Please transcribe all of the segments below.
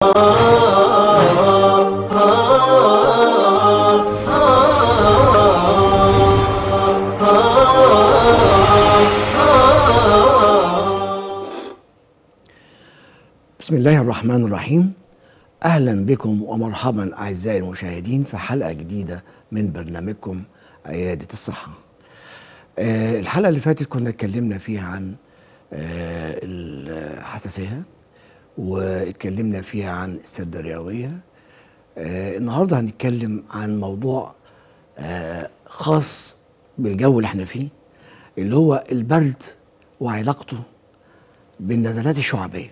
بسم الله الرحمن الرحيم اهلا بكم ومرحبا اعزائي المشاهدين في حلقه جديده من برنامجكم عياده الصحه. آه، الحلقه اللي فاتت كنا اتكلمنا فيها عن آه، الحساسيه واتكلمنا فيها عن السده الرئويه. آه، النهارده هنتكلم عن موضوع آه، خاص بالجو اللي احنا فيه اللي هو البرد وعلاقته بالنزلات الشعبيه.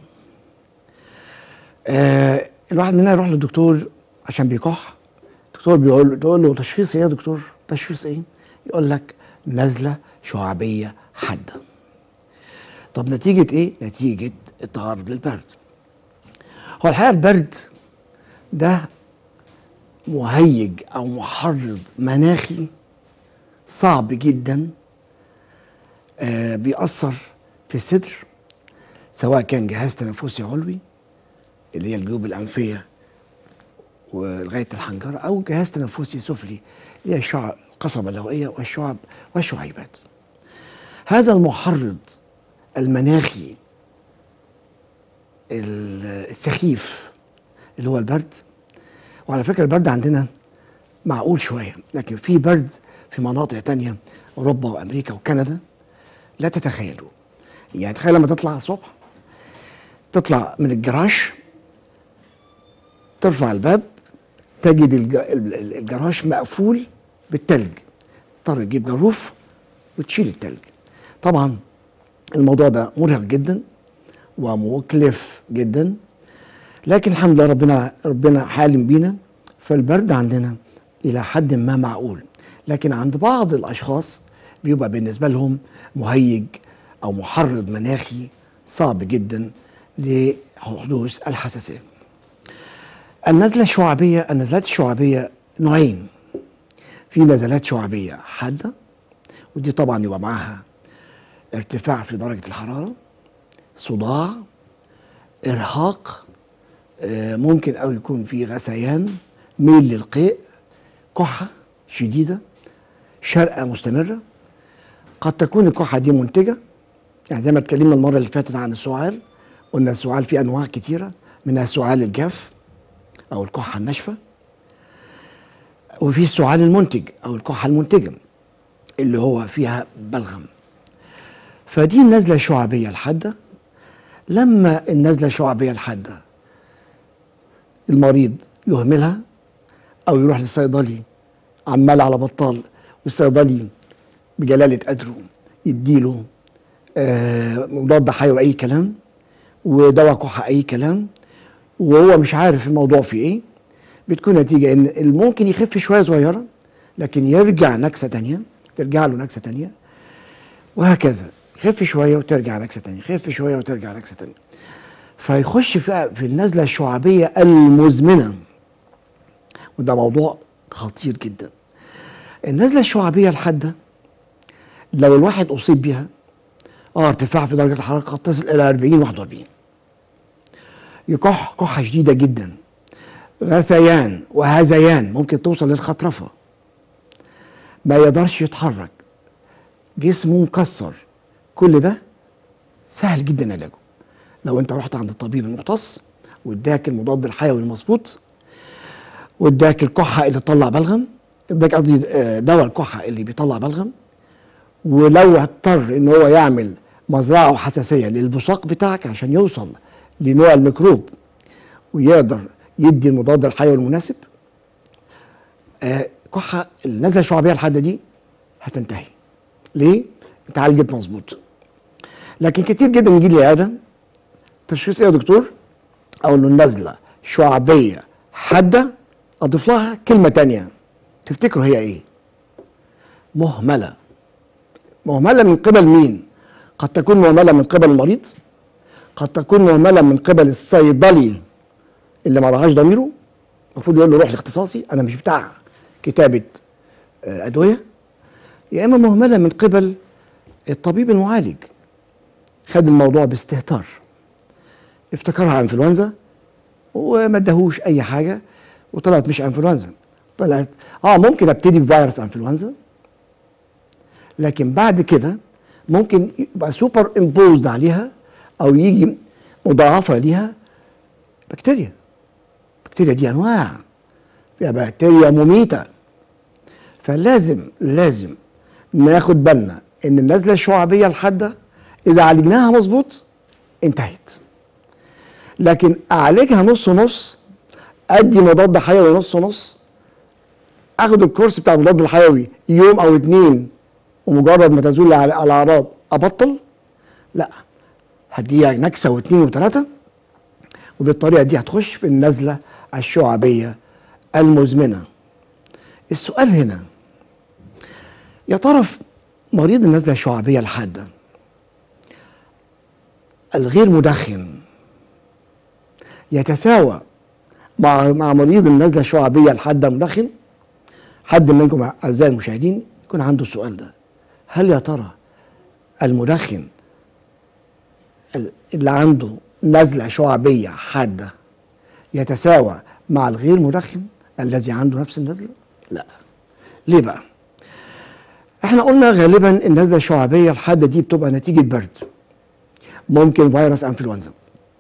آه الواحد مننا يروح للدكتور عشان بيكح الدكتور بيقول له تقول له تشخيص ايه يا دكتور تشخيص ايه يقول لك نزله شعبيه حاده طب نتيجه ايه نتيجه التعرض للبرد هو الحقيقه البرد ده مهيج او محرض مناخي صعب جدا آه بيأثر في الصدر سواء كان جهاز تنفسي علوي اللي هي الجيوب الأنفية ولغاية الحنجرة أو جهاز تنفسي سفلي اللي هي الشعب القصبة اللوئية والشعب والشعيبات هذا المحرض المناخي ال- السخيف اللي هو البرد وعلى فكرة البرد عندنا معقول شوية لكن في برد في مناطق تانية أوروبا وأمريكا وكندا لا تتخيلوا يعني تخيل لما تطلع الصبح تطلع من الجراج ترفع الباب تجد الج- ال- الجراج مقفول بالتلج تضطر تجيب جاروف وتشيل التلج طبعا الموضوع ده مرهق جدا ومكلف جدا لكن الحمد لله ربنا ربنا حالم بينا فالبرد عندنا الى حد ما معقول لكن عند بعض الاشخاص بيبقى بالنسبه لهم مهيج او محرض مناخي صعب جدا لحدوث الحساسيه النزله الشعبيه النزلات الشعبيه نوعين في نزلات شعبيه حاده ودي طبعا يبقى معاها ارتفاع في درجه الحراره صداع ارهاق آه، ممكن او يكون في غثيان ميل للقيء كحه شديده شرقه مستمره قد تكون الكحه دي منتجه يعني زي ما اتكلمنا المره اللي فاتت عن السعال قلنا السعال فيه انواع كتيره منها السعال الجاف او الكحه الناشفه وفي السعال المنتج او الكحه المنتجه اللي هو فيها بلغم فدي النزله الشعبيه الحاده لما النزله الشعبيه الحاده المريض يهملها او يروح للصيدلي عمال على بطال والصيدلي بجلاله قدره يديله آه، مضاد حيوي اي كلام ودواء كحه اي كلام وهو مش عارف الموضوع في ايه بتكون نتيجه ان اللي ممكن يخف شويه صغيره لكن يرجع نكسه تانية ترجع له نكسه تانية وهكذا يخف شويه وترجع نكسه تانية يخف شويه وترجع نكسه تانية فيخش في في النزله الشعبيه المزمنه وده موضوع خطير جدا النزله الشعبيه الحاده لو الواحد اصيب بها اه ارتفاع في درجه الحراره قد تصل الى 40 41 يكح كحه شديده جدا غثيان وهذيان ممكن توصل للخطرفه ما يقدرش يتحرك جسمه مكسر كل ده سهل جدا علاجه لو انت رحت عند الطبيب المختص واداك المضاد الحيوي المظبوط واداك الكحه اللي تطلع بلغم اداك قصدي آه، دواء الكحه اللي بيطلع بلغم ولو اضطر ان هو يعمل مزرعه وحساسيه للبصاق بتاعك عشان يوصل لنوع الميكروب ويقدر يدي المضاد الحيوي المناسب آه كحه النزله الشعبيه الحاده دي هتنتهي ليه؟ اتعالجت مظبوط لكن كتير جدا يجي لي العياده تشخيص ايه يا دكتور؟ اقول له النزله شعبيه حاده اضيف لها كلمه تانية تفتكروا هي ايه؟ مهمله مهمله من قبل مين؟ قد تكون مهمله من قبل المريض قد تكون مهمله من قبل الصيدلي اللي ما راهاش ضميره المفروض يقول له روح لاختصاصي انا مش بتاع كتابه آه، ادويه يا اما مهمله من قبل الطبيب المعالج خد الموضوع باستهتار افتكرها انفلونزا وما اداهوش اي حاجه وطلعت مش انفلونزا طلعت اه ممكن ابتدي بفيروس انفلونزا لكن بعد كده ممكن يبقى سوبر امبوزد عليها او يجي مضاعفه ليها بكتيريا البكتيريا دي انواع فيها بكتيريا مميته فلازم لازم ناخد بالنا ان النزله الشعبيه الحاده اذا عالجناها مظبوط انتهت لكن اعالجها نص نص ادي مضاد حيوي نص نص اخد الكورس بتاع المضاد الحيوي يوم او اتنين ومجرد ما تزول الع- الاعراض ابطل لا هديها نكسه واتنين وتلاته وبالطريقه دي هتخش في النزله الشعبيه المزمنه السؤال هنا يا ترى في مريض النزله الشعبيه الحاده الغير مدخن يتساوى مع مع مريض النزله الشعبيه الحاده مدخن حد منكم اعزائي المشاهدين يكون عنده السؤال ده هل يا ترى المدخن ال- اللي عنده نزله شعبيه حاده يتساوى مع الغير مدخن الذي عنده نفس النزله؟ لا. ليه بقى؟ احنا قلنا غالبا النزله الشعبيه الحاده دي بتبقى نتيجه برد. ممكن فيروس انفلونزا.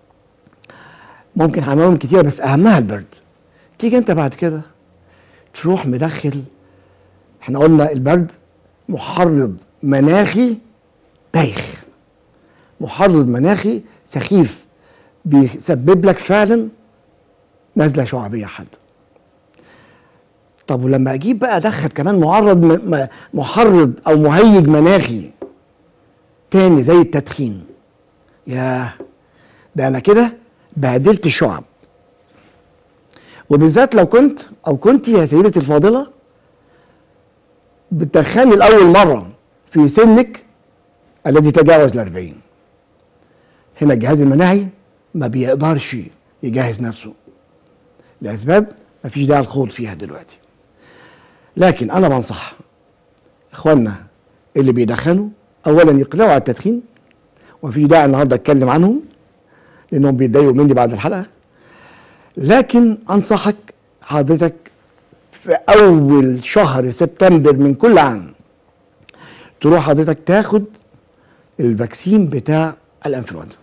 ممكن عوامل كتيره بس اهمها البرد. تيجي انت بعد كده تروح مدخل احنا قلنا البرد محرض مناخي بايخ. محرض مناخي سخيف بيسبب لك فعلا نزله شعبيه حاده. طب ولما اجيب بقى ادخل كمان معرض م- م- محرض او مهيج مناخي تاني زي التدخين ياه ده انا كده بهدلت الشعب وبالذات لو كنت او كنت يا سيدتي الفاضله بتدخني لاول مره في سنك الذي تجاوز الأربعين هنا الجهاز المناعي ما بيقدرش يجهز نفسه لأسباب ما فيش داعي الخوض فيها دلوقتي لكن أنا بنصح إخواننا اللي بيدخنوا أولا يقلعوا على التدخين وفي داعي النهارده أتكلم عنهم لأنهم بيتضايقوا مني بعد الحلقة لكن أنصحك حضرتك في أول شهر سبتمبر من كل عام تروح حضرتك تاخد الفاكسين بتاع الانفلونزا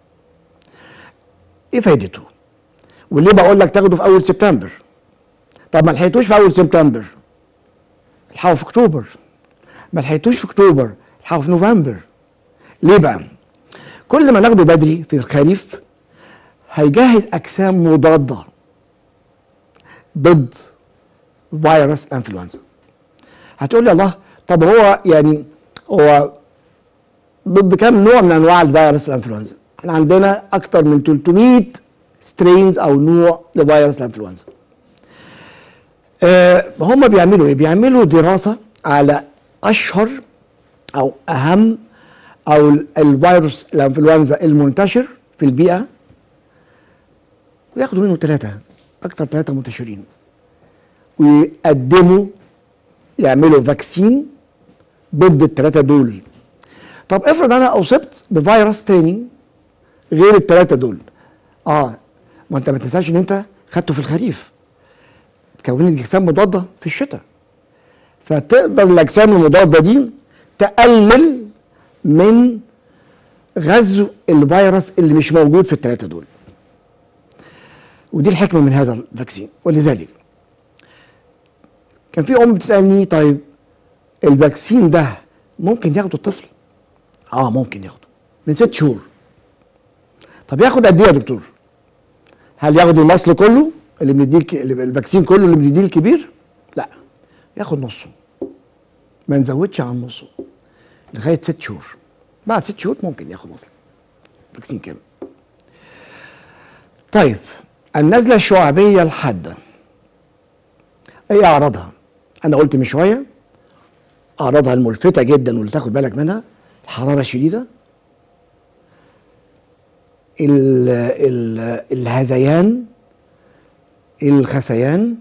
ايه فايدته وليه بقول لك تاخده في اول سبتمبر طب ما لحقتوش في اول سبتمبر الحقه في اكتوبر ما لحقتوش في اكتوبر الحقه في نوفمبر ليه بقى كل ما ناخده بدري في الخريف هيجهز اجسام مضاده ضد فيروس الانفلونزا هتقول لي الله طب هو يعني هو ضد كم نوع من انواع الفيروس الانفلونزا احنا عندنا اكتر من 300 سترينز او نوع لفيروس الانفلونزا آه هم بيعملوا ايه بيعملوا دراسه على اشهر او اهم او ال- الفيروس الانفلونزا المنتشر في البيئه وياخدوا منه ثلاثه اكتر ثلاثه منتشرين ويقدموا يعملوا فاكسين ضد الثلاثه دول طب افرض انا اصبت بفيروس تاني غير الثلاثه دول اه ما انت ما تنساش ان انت خدته في الخريف تكون لك اجسام مضاده في الشتاء فتقدر الاجسام المضاده دي تقلل من غزو الفيروس اللي مش موجود في الثلاثه دول ودي الحكمه من هذا الفاكسين ولذلك كان في ام بتسالني طيب الفاكسين ده ممكن ياخده الطفل اه ممكن ياخده من ست شهور طب ياخد قد ايه يا دكتور هل ياخد المصل كله اللي بنديه الك- اللي- الفاكسين كله اللي بنديه الكبير لا ياخد نصه ما نزودش عن نصه لغايه ست شهور بعد ست شهور ممكن ياخد مصل فاكسين كامل طيب النزله الشعبيه الحاده ايه اعراضها انا قلت من شويه اعراضها الملفته جدا واللي تاخد بالك منها الحراره الشديده ال ال الهذيان الخثيان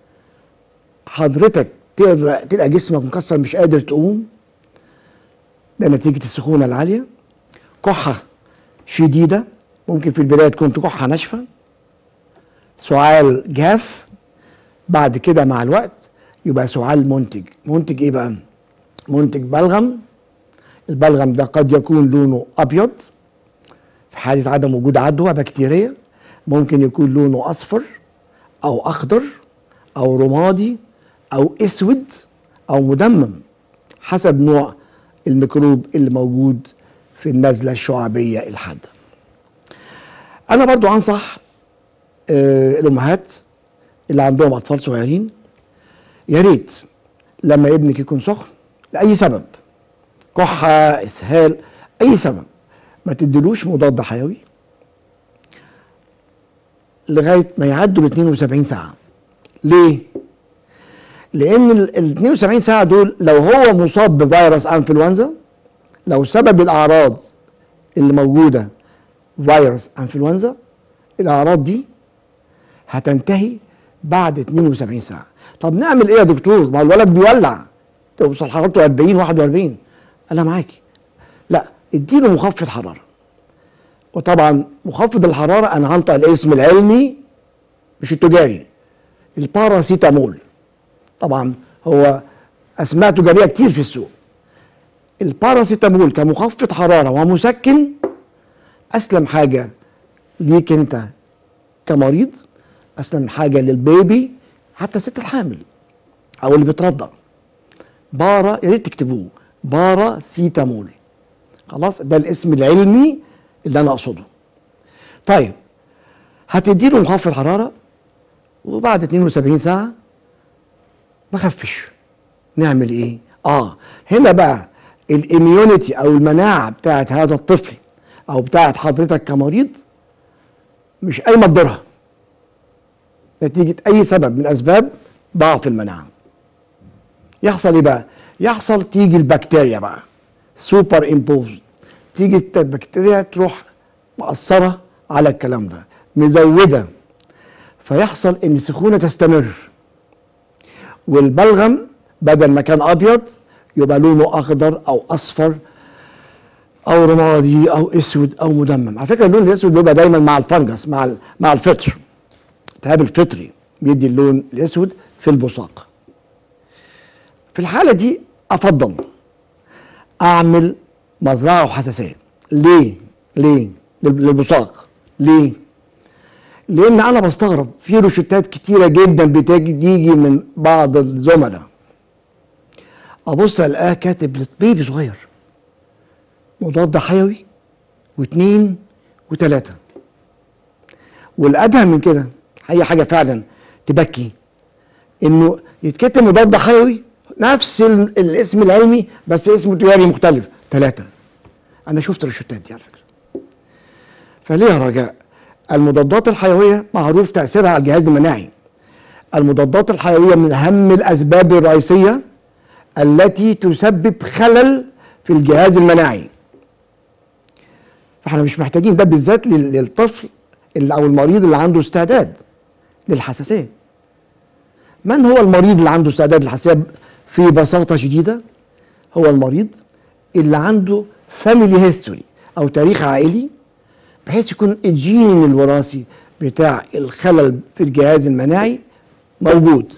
حضرتك تلقى, تلقى جسمك مكسر مش قادر تقوم ده نتيجه السخونه العاليه كحه شديده ممكن في البدايه تكون كحه ناشفه سعال جاف بعد كده مع الوقت يبقى سعال منتج منتج ايه بقى منتج بلغم البلغم ده قد يكون لونه ابيض في حاله عدم وجود عدوى بكتيريه ممكن يكون لونه اصفر او اخضر او رمادي او اسود او مدمم حسب نوع الميكروب اللي موجود في النزله الشعبيه الحاده انا برضو انصح آه، الامهات اللي عندهم اطفال صغيرين يا ريت لما ابنك يكون سخن لاي سبب كحه اسهال اي سبب ما تديلوش مضاد حيوي لغايه ما يعدوا ال 72 ساعه ليه لان ال 72 ساعه دول لو هو مصاب بفيروس انفلونزا لو سبب الاعراض اللي موجوده فيروس انفلونزا الاعراض دي هتنتهي بعد 72 ساعه طب نعمل ايه يا دكتور ما الولد بيولع توصل حرارته 40 41 انا معاكي لا اديله مخفض حراره وطبعا مخفض الحراره انا هنطق الاسم العلمي مش التجاري الباراسيتامول طبعا هو اسماء تجاريه كتير في السوق الباراسيتامول كمخفض حراره ومسكن اسلم حاجه ليك انت كمريض اسلم حاجه للبيبي حتى الست الحامل او اللي بترضع بارا يا ريت تكتبوه باراسيتامول خلاص ده الاسم العلمي اللي انا اقصده طيب هتديله مخفض حراره وبعد 72 ساعه ما خفش نعمل ايه اه هنا بقى الاميونيتي او المناعه بتاعت هذا الطفل او بتاعت حضرتك كمريض مش قايمه بدورها نتيجه اي سبب من اسباب ضعف المناعه يحصل ايه بقى يحصل تيجي البكتيريا بقى سوبر امبوز تيجي البكتيريا تروح مأثرة على الكلام ده مزودة فيحصل ان السخونة تستمر والبلغم بدل ما كان ابيض يبقى لونه اخضر او اصفر او رمادي او اسود او مدمم على فكره اللون الاسود بيبقى دايما مع الفنجس مع ال- مع الفطر التهاب الفطري بيدي اللون الاسود في البصاق في الحاله دي افضل اعمل مزرعه وحساسيه ليه ليه لل- للبصاق ليه لان انا بستغرب في روشتات كتيره جدا بتيجي من بعض الزملاء ابص الاقاه كاتب لبيبي صغير مضاد حيوي واثنين وثلاثه والادهى من كده هي حاجه فعلا تبكي انه يتكتب مضاد حيوي نفس ال- الاسم العلمي بس اسمه تجاري مختلف ثلاثه انا شفت الروشتات دي على فكره فليه يا رجاء المضادات الحيويه معروف تاثيرها على الجهاز المناعي المضادات الحيويه من اهم الاسباب الرئيسيه التي تسبب خلل في الجهاز المناعي فاحنا مش محتاجين ده بالذات لل- للطفل اللي او المريض اللي عنده استعداد للحساسيه من هو المريض اللي عنده استعداد للحساسيه في بساطه شديده هو المريض اللي عنده فاميلي هيستوري او تاريخ عائلي بحيث يكون الجين الوراثي بتاع الخلل في الجهاز المناعي موجود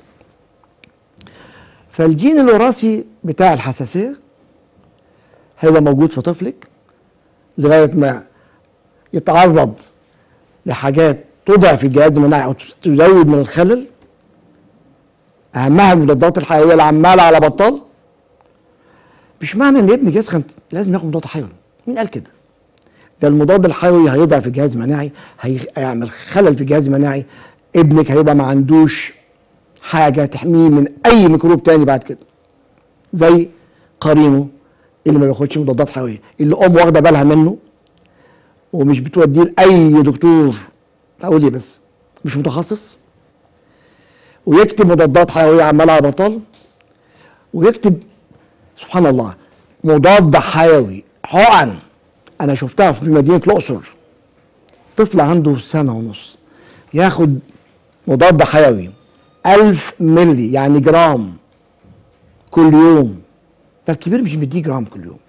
فالجين الوراثي بتاع الحساسيه هيبقى موجود في طفلك لغايه ما يتعرض لحاجات تضعف الجهاز المناعي او تزود من الخلل اهمها المضادات الحيويه اللي عماله على بطال مش معنى ان ابنك يسخن لازم ياخد مضاد حيوي مين قال كده ده المضاد الحيوي هيضعف الجهاز المناعي هي- هيعمل خلل في الجهاز المناعي ابنك هيبقى ما عندوش حاجه تحميه من اي ميكروب تاني بعد كده زي قرينه اللي ما بياخدش مضادات حيويه اللي ام واخده بالها منه ومش بتوديه لاي دكتور اقول ايه بس مش متخصص ويكتب مضادات حيويه عماله على بطال ويكتب سبحان الله مضاد حيوي حقن انا شفتها في مدينه الاقصر طفل عنده سنه ونص ياخد مضاد حيوي ألف ملي يعني جرام كل يوم ده الكبير مش مديه جرام كل يوم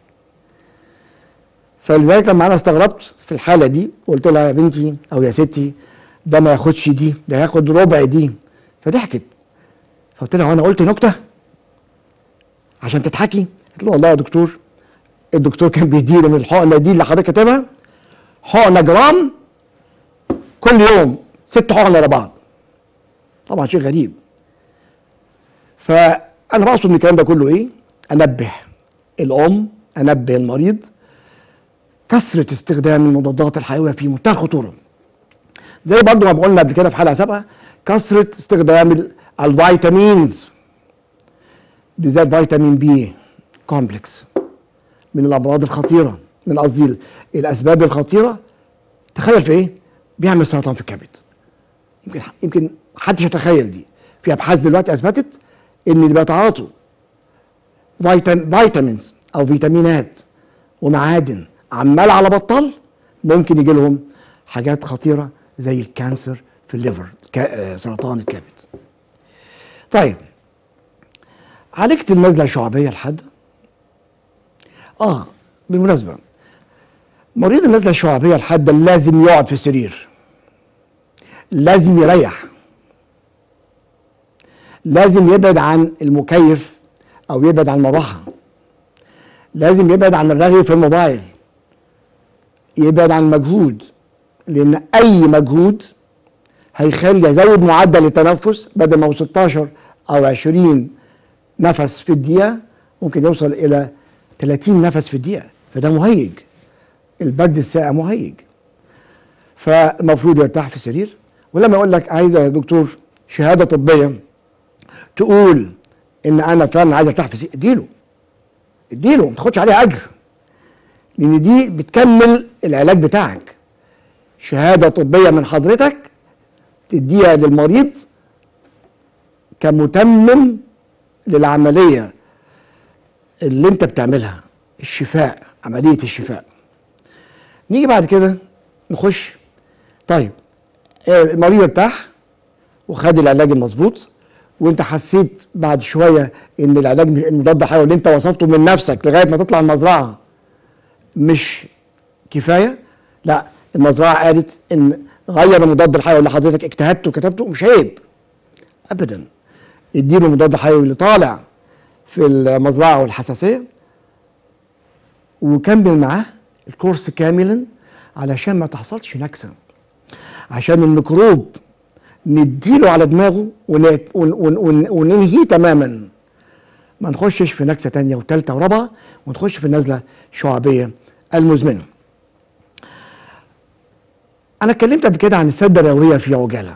فلذلك لما انا استغربت في الحاله دي قلت لها يا بنتي او يا ستي ده ما ياخدش دي ده ياخد ربع دي فضحكت فقلت لها وانا قلت نكته عشان تضحكي قلت له والله يا دكتور الدكتور كان بيديله من الحقنه دي اللي حضرتك كاتبها حقنه جرام كل يوم ست حقن ورا بعض طبعا شيء غريب فانا بقصد من الكلام ده كله ايه انبه الام انبه المريض كثره استخدام المضادات الحيويه في منتهى الخطوره زي برضو ما قلنا قبل كده في حلقه سابقه كثره استخدام ال- الفيتامينز بالذات فيتامين بي كومبلكس من الامراض الخطيره من قصدي الاسباب الخطيره تخيل في ايه؟ بيعمل سرطان في الكبد يمكن يمكن محدش يتخيل دي في ابحاث دلوقتي اثبتت ان اللي بيتعاطوا فيتام فيتامينز او فيتامينات ومعادن عمال على بطال ممكن يجي لهم حاجات خطيره زي الكانسر في الليفر كا- آه، سرطان الكبد طيب عالجت النزله الشعبيه الحاده اه بالمناسبه مريض النزله الشعبيه الحاده لازم يقعد في السرير لازم يريح لازم يبعد عن المكيف او يبعد عن المروحه لازم يبعد عن الرغي في الموبايل يبعد عن المجهود لان اي مجهود هيخلي يزود معدل التنفس بدل ما هو 16 او 20 نفس في الدقيقه ممكن يوصل الى 30 نفس في الدقيقه فده مهيج البرد الساقع مهيج فالمفروض يرتاح في السرير ولما يقول لك عايز يا دكتور شهاده طبيه تقول ان انا فعلا عايز ارتاح في السرير اديله اديله ما تاخدش عليها اجر لان دي بتكمل العلاج بتاعك شهاده طبيه من حضرتك تديها للمريض كمتمم للعمليه اللي انت بتعملها الشفاء عمليه الشفاء نيجي بعد كده نخش طيب آه، المريض ارتاح وخد العلاج المظبوط وانت حسيت بعد شويه ان العلاج المضاد الحيوي اللي انت وصفته من نفسك لغايه ما تطلع المزرعه مش كفايه لا المزرعه قالت ان غير المضاد الحيوي اللي حضرتك اجتهدته وكتبته مش عيب ابدا اديله المضاد الحيوي اللي طالع في المزرعه والحساسيه وكمل معاه الكورس كاملا علشان ما تحصلش نكسه عشان الميكروب نديله على دماغه ون- ون- ون- ون- وننهيه تماما ما نخشش في نكسه تانية وثالثه ورابعه ونخش في النزله الشعبيه المزمنه. انا اتكلمت قبل كده عن السده الرئويه في عجاله.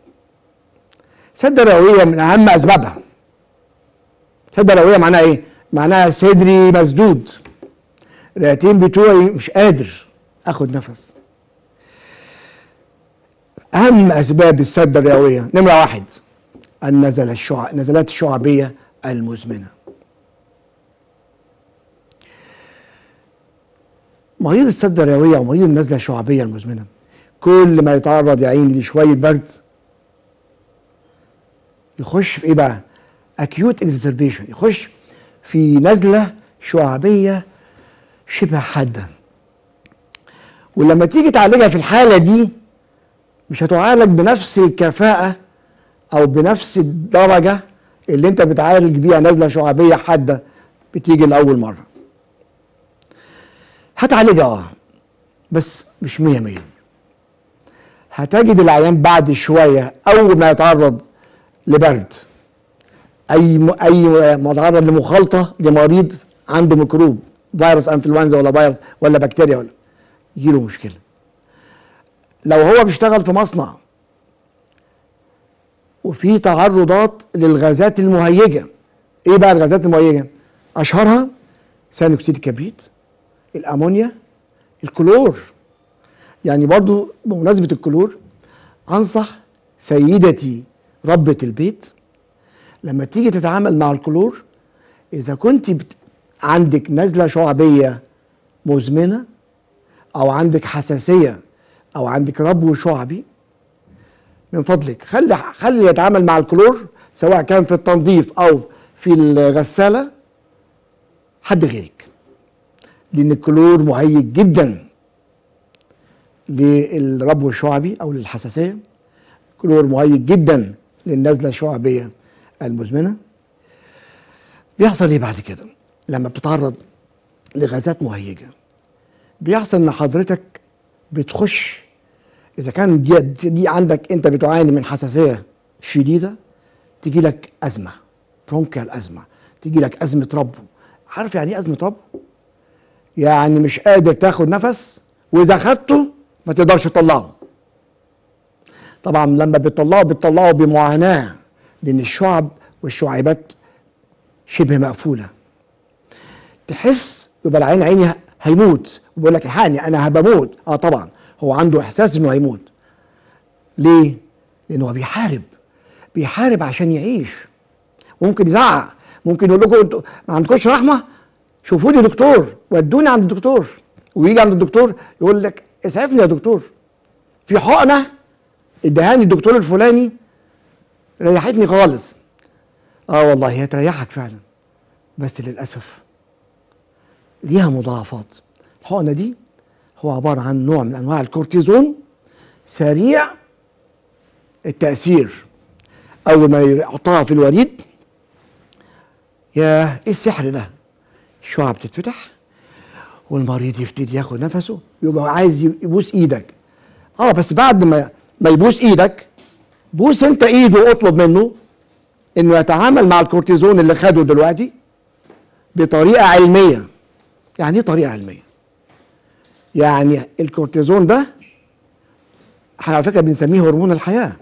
السده الرئويه من اهم اسبابها. السده الرئويه معناها ايه؟ معناها صدري مسدود. الرئتين بتوعي مش قادر اخد نفس. اهم اسباب السده الرئويه نمره واحد النزله الشع... النزلات الشعبيه المزمنه. مريض السده الرئويه او مريض النزله الشعبيه المزمنه كل ما يتعرض يا عيني لشويه برد يخش في ايه بقى؟ اكيوت اكزربيشن يخش في نزله شعبيه شبه حاده ولما تيجي تعالجها في الحاله دي مش هتعالج بنفس الكفاءه او بنفس الدرجه اللي انت بتعالج بيها نزله شعبيه حاده بتيجي لاول مره هتعالجها اه بس مش مية مية هتجد العيان بعد شوية أول ما يتعرض لبرد أي م... أي متعرض لمخالطة لمريض عنده ميكروب فيروس انفلونزا ولا فيروس ولا بكتيريا ولا يجيله مشكلة لو هو بيشتغل في مصنع وفي تعرضات للغازات المهيجة ايه بقى الغازات المهيجة اشهرها ثاني اكسيد الكبريت الامونيا الكلور يعني برضو بمناسبة الكلور انصح سيدتي ربة البيت لما تيجي تتعامل مع الكلور اذا كنت بت... عندك نزلة شعبية مزمنة او عندك حساسية او عندك ربو شعبي من فضلك خلي خلي يتعامل مع الكلور سواء كان في التنظيف او في الغسالة حد غيرك لان الكلور مهيج جدا للربو الشعبي او للحساسيه كلور مهيج جدا للنزله الشعبيه المزمنه بيحصل ايه بعد كده لما بتتعرض لغازات مهيجه بيحصل ان حضرتك بتخش اذا كان دي, دي عندك انت بتعاني من حساسيه شديده تجي لك ازمه برونكيال ازمه تجي لك ازمه ربو عارف يعني ايه ازمه ربو يعني مش قادر تاخد نفس واذا خدته ما تقدرش تطلعه طبعا لما بتطلعه بتطلعه بمعاناه لان الشعب والشعيبات شبه مقفوله تحس يبقى العين عيني هيموت وبيقول لك الحقني انا هبموت اه طبعا هو عنده احساس انه هيموت ليه لانه هو بيحارب بيحارب عشان يعيش ممكن يزعق ممكن يقول لكم انتوا ما عندكوش رحمه شوفوا لي دكتور ودوني عند الدكتور ويجي عند الدكتور يقول لك اسعفني يا دكتور في حقنه ادهاني الدكتور الفلاني ريحتني خالص اه والله هي تريحك فعلا بس للاسف ليها مضاعفات الحقنه دي هو عباره عن نوع من انواع الكورتيزون سريع التاثير اول ما يحطها في الوريد يا ايه السحر ده الشعب بتتفتح والمريض يبتدي ياخد نفسه يبقى عايز يبوس ايدك اه بس بعد ما ما يبوس ايدك بوس انت ايده واطلب منه انه يتعامل مع الكورتيزون اللي خده دلوقتي بطريقه علميه يعني ايه طريقه علميه يعني الكورتيزون ده احنا على فكره بنسميه هرمون الحياه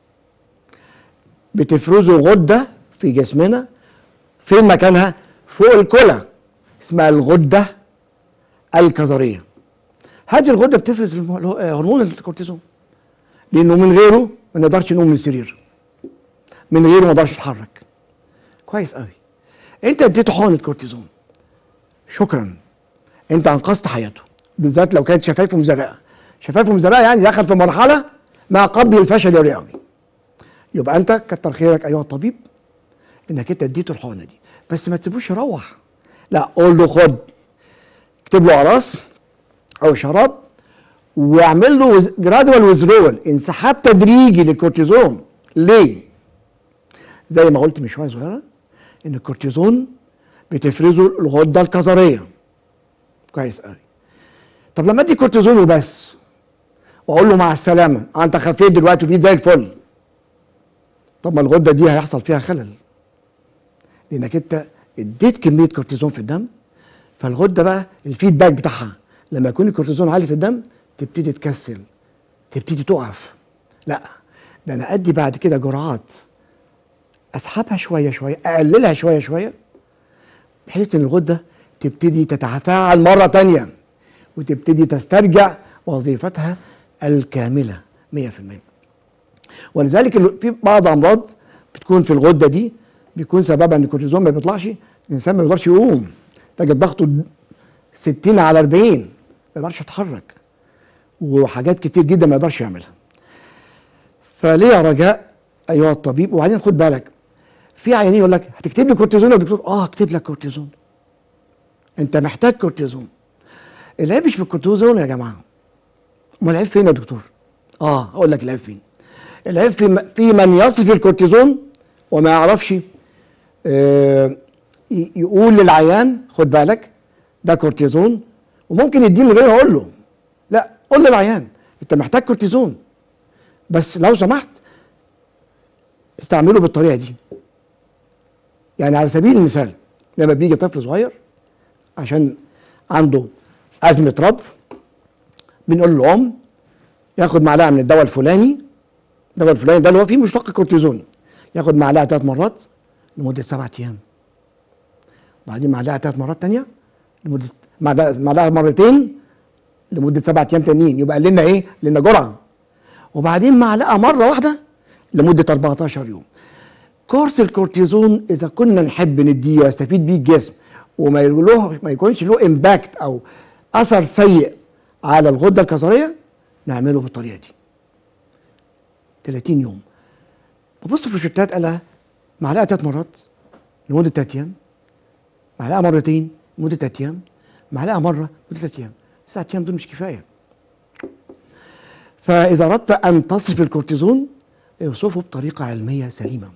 بتفرزه غده في جسمنا فين مكانها فوق الكلى اسمها الغده الكظريه هذه الغده بتفرز هرمون الكورتيزون لانه من غيره ما نقدرش نقوم من السرير من غيره ما نقدرش نتحرك كويس قوي انت اديته حقنه كورتيزون شكرا انت انقذت حياته بالذات لو كانت شفايفه مزرقه شفايفه مزرقه يعني دخل في مرحله ما قبل الفشل الرئوي يبقى انت كتر خيرك ايها الطبيب انك انت اديته الحقنه دي بس ما تسيبوش يروح لا قول له خد اكتب له قراص او شراب واعمل له جرادوال ويزرول انسحاب تدريجي للكورتيزون ليه؟ زي ما قلت من شويه صغيره ان الكورتيزون بتفرزه الغده الكظريه كويس قوي طب لما ادي كورتيزون وبس واقول له مع السلامه انت خفيت دلوقتي وبقيت زي الفل طب ما الغده دي هيحصل فيها خلل لانك انت اديت كميه كورتيزون في الدم فالغده بقى الفيدباك بتاعها لما يكون الكورتيزون عالي في الدم تبتدي تكسل تبتدي تقف لا ده انا ادي بعد كده جرعات اسحبها شويه شويه اقللها شويه شويه بحيث ان الغده تبتدي تتفاعل مره تانية وتبتدي تسترجع وظيفتها الكامله 100% ولذلك في بعض امراض بتكون في الغده دي بيكون سببها ان الكورتيزون ما بيطلعش الانسان ما بيقدرش يقوم تجد ضغطه 60 على 40 ما يقدرش يتحرك وحاجات كتير جدا ما يقدرش يعملها فليه رجاء ايها الطبيب وبعدين خد بالك في عيانين يقول لك هتكتب لي كورتيزون يا دكتور اه اكتب لك كورتيزون انت محتاج كورتيزون العيب مش في الكورتيزون يا جماعه امال العيب فين يا دكتور اه اقول لك العيب فين العيب في في من يصف الكورتيزون وما يعرفش آه يقول للعيان خد بالك ده كورتيزون وممكن يديني غير اقول له لا قول للعيان انت محتاج كورتيزون بس لو سمحت استعمله بالطريقه دي يعني على سبيل المثال لما بيجي طفل صغير عشان عنده ازمه ربو بنقول للام ياخد معلقه من الدواء الفلاني الدواء الفلاني ده اللي هو فيه مشتق كورتيزون ياخد معلقه ثلاث مرات لمده سبعة ايام بعدين معلقه ثلاث مرات تانية لمده معلقه مرتين لمده سبعة ايام تانيين يبقى قال لنا ايه؟ لنا جرعه وبعدين معلقه مره واحده لمده 14 يوم كورس الكورتيزون اذا كنا نحب نديه ويستفيد بيه الجسم وما له ما يكونش له امباكت او اثر سيء على الغده الكظريه نعمله بالطريقه دي 30 يوم ببص في الروشتات قالها معلقه ثلاث مرات لمده ثلاث ايام معلقه مرتين لمده ثلاث ايام معلقه مره لمده ثلاث ايام ثلاث ايام دول مش كفايه فاذا اردت ان تصرف الكورتيزون يوصفه بطريقة علمية سليمة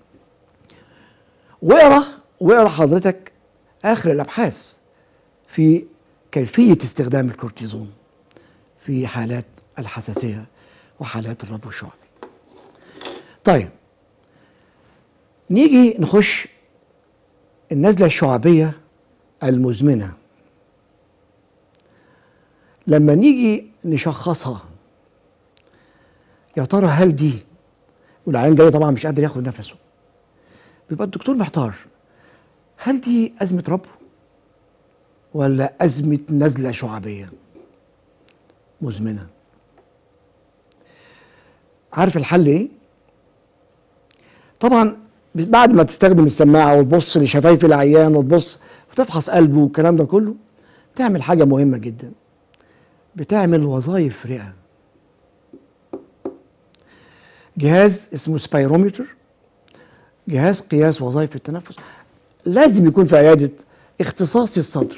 واقرا واقرا حضرتك آخر الأبحاث في كيفية استخدام الكورتيزون في حالات الحساسية وحالات الربو الشعبي طيب نيجي نخش النزلة الشعبية المزمنة لما نيجي نشخصها يا ترى هل دي والعيان جاي طبعا مش قادر ياخد نفسه بيبقى الدكتور محتار هل دي أزمة ربو ولا أزمة نزلة شعبية مزمنة عارف الحل ايه طبعا بعد ما تستخدم السماعة وتبص لشفايف العيان وتبص وتفحص قلبه والكلام ده كله تعمل حاجة مهمة جدا بتعمل وظائف رئة جهاز اسمه سبايرومتر جهاز قياس وظائف التنفس لازم يكون في عيادة اختصاصي الصدر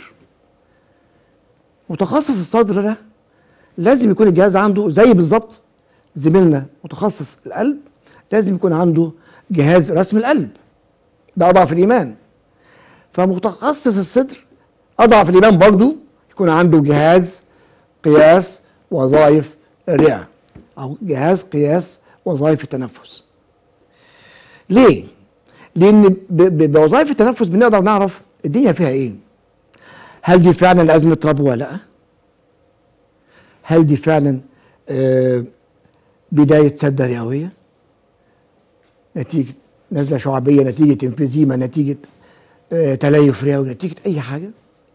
متخصص الصدر ده لازم يكون الجهاز عنده زي بالظبط زميلنا متخصص القلب لازم يكون عنده جهاز رسم القلب ده اضعف الايمان فمتخصص الصدر اضعف الايمان برضه يكون عنده جهاز قياس وظائف الرئه او جهاز قياس وظائف التنفس ليه لان ب- ب- بوظائف التنفس بنقدر نعرف الدنيا فيها ايه هل دي فعلا ازمه ربو ولا لا هل دي فعلا آه، بدايه سده رئويه نتيجه نزله شعبيه نتيجه انفيزيما نتيجه آه، تليف رئوي نتيجه اي حاجه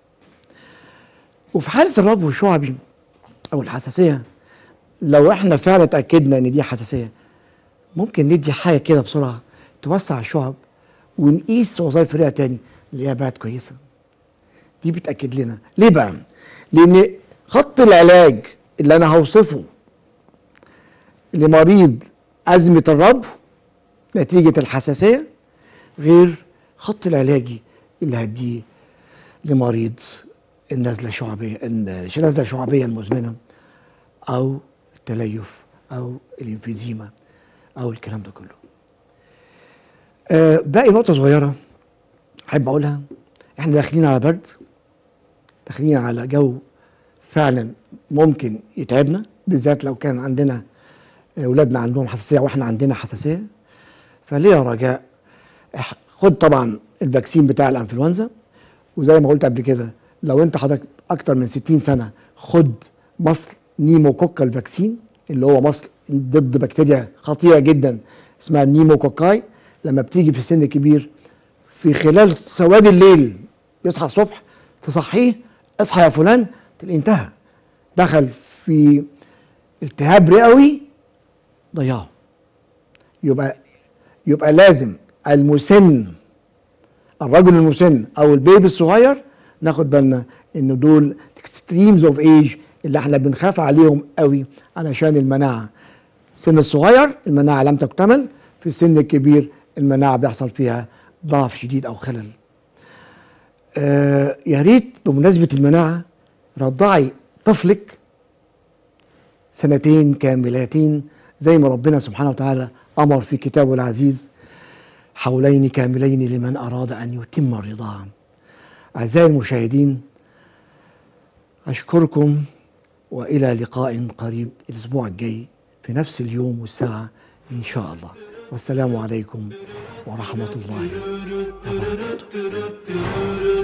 وفي حاله الربو الشعبي او الحساسيه لو احنا فعلا اتاكدنا ان دي حساسيه ممكن ندي حاجه كده بسرعه توسع الشعب ونقيس وظائف الرئه تاني اللي هي بقت كويسه دي بتاكد لنا ليه بقى لان خط العلاج اللي انا هوصفه لمريض ازمه الربو نتيجه الحساسيه غير خط العلاجي اللي هديه لمريض النزله الشعبيه النزله الشعبيه المزمنه او التليف او الانفيزيما او الكلام ده كله آه باقي نقطه صغيره احب اقولها احنا داخلين على برد داخلين على جو فعلا ممكن يتعبنا بالذات لو كان عندنا اولادنا عندهم حساسيه واحنا عندنا حساسيه فليه رجاء إح- خد طبعا الفاكسين بتاع الانفلونزا وزي ما قلت قبل كده لو انت حضرتك اكتر من 60 سنه خد مصل نيموكوكال فاكسين اللي هو مصل ضد بكتيريا خطيره جدا اسمها النيموكوكاي لما بتيجي في سن كبير في خلال سواد الليل يصحى الصبح تصحيه اصحى يا فلان تلاقيه انتهى دخل في التهاب رئوي ضيعه يبقى يبقى لازم المسن الرجل المسن او البيبي الصغير ناخد بالنا ان دول اكستريمز اوف ايج اللي احنا بنخاف عليهم قوي علشان المناعه السن الصغير المناعه لم تكتمل في السن الكبير المناعه بيحصل فيها ضعف شديد او خلل آه يا ريت بمناسبه المناعه رضعي طفلك سنتين كاملتين زي ما ربنا سبحانه وتعالى امر في كتابه العزيز حولين كاملين لمن اراد ان يتم الرضاعه. اعزائي المشاهدين اشكركم والى لقاء قريب الاسبوع الجاي في نفس اليوم والساعه ان شاء الله والسلام عليكم ورحمه الله وبركاته.